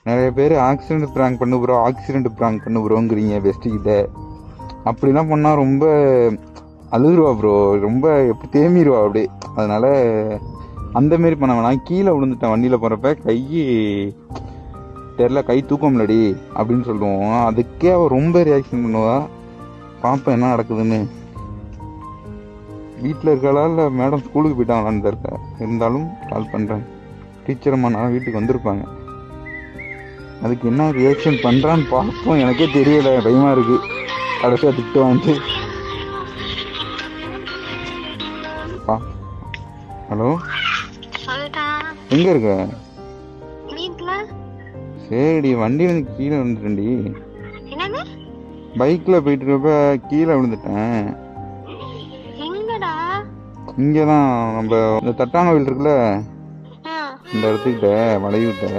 நிறைய பேர் accident prank பண்ணு ப்ரோ ஆக்சிடென்ட் ப்ராங்க் பண்ணு ப்ரோங்கிறீங்க பெஸ்ட்டு கிட்ட அப்படிலாம் பண்ணால் ரொம்ப அழுதுருவா ப்ரோ ரொம்ப எப்படி தேமிடுவா அப்படியே அதனால அந்த மாரி பண்ண வேணாம் கீழே விழுந்துட்டேன் வண்டியில் போகிறப்ப கை தெரில கை தூக்க முடியலடி அப்படின்னு சொல்லுவோம் அதுக்கே அவள் ரொம்ப ரியாக்ஷன் பண்ணுவா பார்ப்பேன் என்ன நடக்குதுன்னு வீட்டில் இருக்காளா இல்லை மேடம் ஸ்கூலுக்கு போயிட்டாங்களான்னு தெரியல இருந்தாலும் கால் பண்ணுறேன் டீச்சர் அம்மா நான் வீட்டுக்கு வந்திருப்பாங்க அதுக்கு என்ன ரியாக்ஷன் பண்ணுறான்னு பார்ப்போம் எனக்கே தெரியல பயமாக இருக்கு கடைசியாக திட்டு வாங்கிட்டு பா ஹலோ சொல்லிட்டா எங்கே இருக்க வீட்ல சரிடி வண்டி வந்து கீழே விழுந்துட்டேன்டி என்னது பைக்கில் போயிட்டு இருக்கப்ப கீழே விழுந்துட்டேன் எங்கடா இங்கே தான் நம்ம இந்த தட்டான கோயில் இருக்குல்ல ஆ, இந்த இடத்துக்கிட்ட வளைவுகிட்ட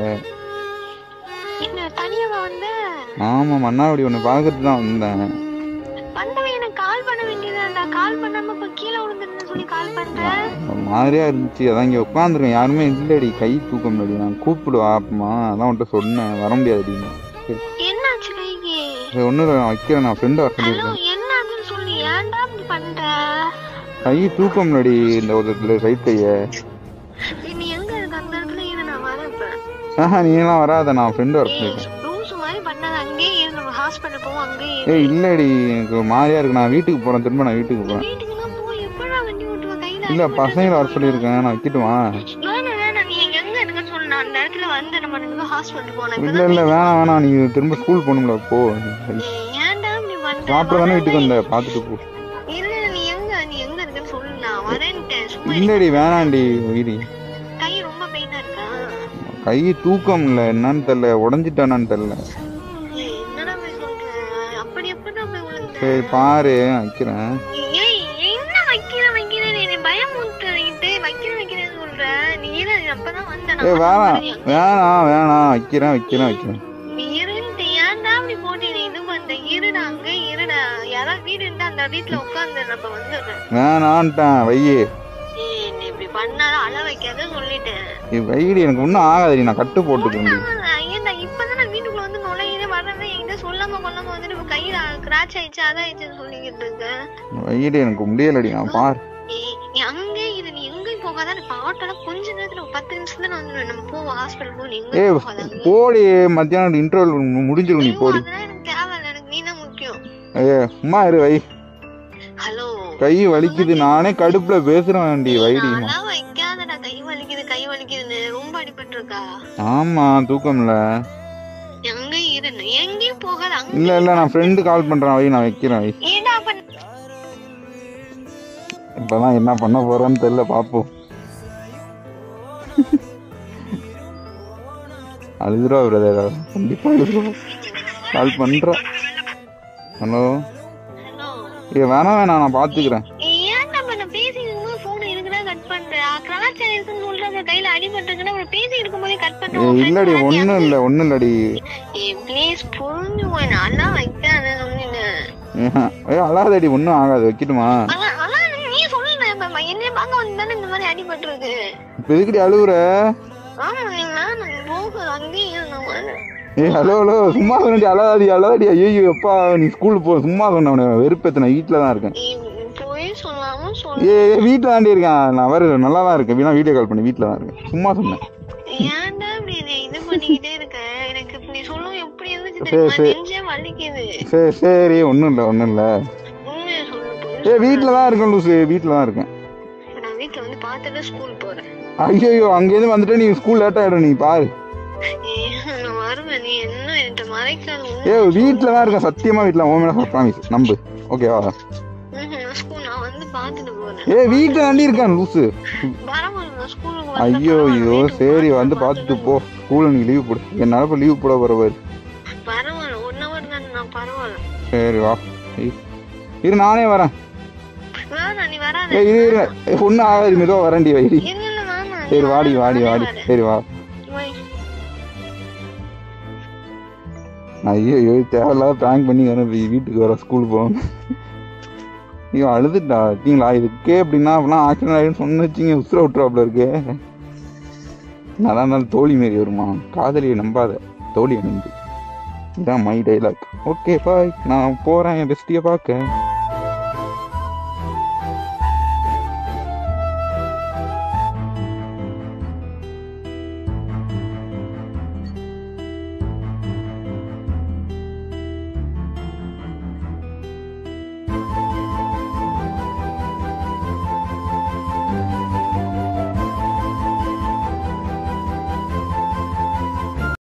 என்ன தனியாவா வந்த ஆமாம் மன்னாவடி ஒன்று பார்க்கறது தான் வந்தேன் வந்தவன் எனக்கு கால் பண்ண வேண்டியதாடா கால் பண்ணாம இப்ப கீழே விழுந்துருன்னு சொல்லி கால் பண்ற ஒரு மாதிரியா இருந்துச்சு அதான் இங்கே உட்காந்துருக்கேன் யாருமே இல்லடி கை தூக்க முடியல நான் கூப்பிடுவா அப்பமா அதான் உன்கிட்ட சொன்னேன் வர முடியாது என்னாச்சு கைக்கு சரி ஒன்றும் இல்லை நான் வைக்கிறேன் நான் ஃப்ரெண்டு வர ஹலோ சொல்லியிருக்கேன் என்னாச்சுன்னு சொல்லி ஏன்டா இப்படி பண்ற கை தூக்க முடியாடி இந்த ஒரு ரைட் கையை நீ எங்க இருக்க அந்த இடத்துல இரு நான் வரேன் இப்ப ஆஹா நீலாம் வராத நான் ஃப்ரெண்டு வர சொல்லியிருக்கேன் லூசு மாதிரி பண்ணாத அங்கேயே இரு நம்ம ஹாஸ்பிட்டல் போவோம் அங்கேயே இரு ஏய் இல்லடி எனக்கு ஒரு மாதிரியா இருக்கு நான் வீட்டுக்கு போகிறேன் திரும்ப நான் வீட்டுக்கு போகிறேன் வீட்டுக்குலாம் போய் எப்படா வண்டி ஓட்டுவ கையில இல்லை பசங்களை வர சொல்லியிருக்கேன் நான் வைக்கட்டுமா வேணாம் வேணாம் நீ எங்க இருக்குன்னு சொல்லு நான் அந்த இடத்துல வந்து நம்ம ரெண்டு பேரும் ஹாஸ்பிட்டல் போனேன் இல்லை இல்லை வேணாம் வேணாம் நீ திரும்ப ஸ்கூல் போகணும்ல போ ஏன்டா இப்படி பண்ற சாப்பிட தானே வீட்டுக்கு வந்த பார்த்துட்டு போ இல்ல நீ எங்க நீ எங்க இருக்குன்னு சொல்லு நான் வரேன்ட்டேன் சும்மா இரு. இல்லடி வேணாண்டி உயிரி கை ரொம்ப பெயினா இருக்கா கை தூக்கம் இல்லை என்னன்னு தெரில உடஞ்சிட்டானான்னு தெரில ஏய், என்னடா போய் சொல்ற அப்படி எப்படா போய் விழுந்த சரி பாரு வைக்கிறேன் ஏய் என்ன வைக்கிற வைக்கிற நீ பயம் விட்டு வைக்கிற வைக்கிறேன்னு சொல்ற நீ இரு அப்பதான் வந்த ஏய் வேணாம் வேணாம் வேணாம் வைக்கிறேன் வைக்கிறேன் வைக்கிறேன் நீ இருந்துட்டு ஏன்டா அப்படி போட்டு நீ இது பண்ற இருடா அங்க இருடா யாராவது வீடு இருந்தா அந்த வீட்டுல உட்காந்து நம்ம வந்துடுறேன் வேணான்ட்டேன் வையே ஏய் நீ இப்படி பண்ணாத அழ வைக்காத சொல்லிட்டேன் ஏய், வைடி எனக்கு ஒன்றும் ஆகாதடி நான் கட்டு போட்டுக்கிறேன் ஐயா இப்பதான் நான் வீட்டுக்குள்ள வந்து நுழையிற வரவே என்கிட்ட சொல்லாம கொள்ளாம வந்துட்டு இப்ப கையில கிராச் ஆயிடுச்சு அதான் ஆயிடுச்சுன்னு சொல்லிக்கிட்டு இருக்கேன் வைடி எனக்கு முடியலடி நான் பார் ஏய், நீ அங்கே இரு நீ எங்கேயும் போகாத இப்ப ஆட்டோல கொஞ்ச நேரத்துல ஒரு பத்து நிமிஷத்துல நான் வந்துடுவேன் நம்ம போவோம் ஹாஸ்பிட்டல் போ நீ ஏய் எங்கேயும் போகாத அங்கே. போடி மத்தியானம் இன்டர்வல் முடிஞ்சிடும் நீ ஐயோ, போடி அதெல்லாம் எனக்கு தேவையில்ல எனக்கு நீ தான் முக்கியம் ஏ சும்மா இரு வை ஹலோ கை வலிக்குது நானே கடுப்புல பேசுறேன்டி வைடி அதெல்லாம் வைக்காதடா கை வலிக்குது கை வலிக்குதுன்னு ரொம்ப அடிபட்டு இருக்கா ஆமா தூக்கம்ல எங்க இரு எங்கேயும் போகாத அங்க இல்ல இல்ல நான் ஃப்ரெண்டு கால் பண்றேன் வை நான் வைக்கிறேன் வை ஏடா பண்ண இப்பதான் என்ன பண்ண போறேன்னு தெரியல பாப்போம் அழுதுருவா பிரதர் கண்டிப்பா அழுதுருவா கால் பண்றா ஹலோ ஹலோ ஏ வேணாம் வேணாம் நான் பாத்துக்கிறேன் ஏன் நம்ம நான் பேசிட்டு இருக்கும்போது போன் இருக்குதா கட் பண்ற கலாச்சாரம் இருக்குன்னு சொல்ற கையில அடிபட்டிருக்குன்னா அப்புறம் பேசிட்டு இருக்கும்போதே கட் ஏ பண்ற இல்லடி ஒண்ணும் இல்ல ஒண்ணும் இல்லடி ஏய் ப்ளீஸ் புரிஞ்சுக்கோ நல்லா வைக்காத சொன்னேன் ஏஹ, ஏ அழாதடி ஒண்ணும் ஆகாது வைக்கட்டுமா ஆனா ஆனா நீ சொல்லு என்னைய பார்க்க வந்து தானே இந்த மாதிரி அடிபட்டிருக்கு இப்ப எதுக்கடி அழுகுற ஆமா நீ நான் போக அங்கேயும் இரு, நான் வரேன் ஏ ஹலோ ஹலோ சும்மா சொன்னடி அழாதடி அழாதடி ஐயோ எப்பா நீ ஸ்கூல் போ சும்மா சொன்ன வெறுப்பேத்த வீட்டுல தான் இருக்கேன் நீ போய் சொல்லாம சொல்லு ஏ ஏ, வீட்டுல தாண்டி இருக்கேன் நான் வேற நல்லா தான் இருக்கேன் வீணா வீடியோ கால் பண்ணி வீட்டுல தான் இருக்கேன் சும்மா சொன்னேன் ஏன்டா இப்படி என்னை இது பண்ணிக்கிட்டே இருக்க எனக்கு இப்ப நீ சொல்லும் எப்படி இருந்துச்சு சரி, தெரியுமா சரி. நெஞ்சே வலிக்குது சரி சரி ஒன்றும் இல்லை ஒன்றும் இல்லை உண்மையை சொல்லு ஏ போய் வீட்டில் தான் இருக்கேன் லூசு வீட்டில் தான் இருக்கேன் நான் வீட்டுல வந்து பார்த்துட்டு ஸ்கூல் போறேன் ஐயோ அங்கேருந்து வந்துட்டு நீ ஸ்கூல் லேட் ஆகிடும் நீ பாரு ஏய், நான் வருவேன் நீ என்ன என்கிட்ட மறைக்காத ஏ உண்மையை வீட்டில் தான் இருக்கேன் சத்தியமாக வீட்டில் உன் மேலே ப்ராமிஸ் நம்பு ஓகேவா ம்ஹும், நான் ஸ்கூல் நான் வந்து பார்த்துட்டு போறேன் ஏ வீட்டில் தாண்டி இருக்கேன் லூசு பரவாயில்ல நான் ஸ்கூலுக்கு வந்து ஐயோ ஐயோ சரி வந்து பார்த்துட்டு போ ஸ்கூலில் நீ லீவ் போடு என்னால் இப்போ லீவ் போட போகிறவர் பரவாயில்ல ஒன் ஹவர் தான் நான் பரவாயில்ல சரி வா ஐய். இரு நானே வரேன் வேணாம் நீ வராத ஏ இரு இரு ஒன்றும் ஆகாது மெதுவாக வரேன்டி வைடி இல்ல இல்ல வேணாம் நீ சரி வாடி வராத, வாடி நானே வாடி வரேன். சரி வா வை. ஐயோ ஐயோ தேவையில்லாத ப்ராங்க் பண்ணி வர வீட்டுக்கு வர ஸ்கூல் போகணும் ஐயோ அழுதுட்டா இருக்கீங்களா இதுக்கே அப்படின்னா அப்படிலாம் ஆக்சிடென்ட் ஆகிடும் சொன்ன வச்சிங்க உசுர விட்டுறாப்புல இருக்கு நல்லா இருந்தாலும் தோழி மாரி வருமா காதலியை நம்பாத தோழி அணிந்து இதான் மை டைலாக் ஓகே பாய் நான் போகிறேன் என் பெஸ்டியை பார்க்க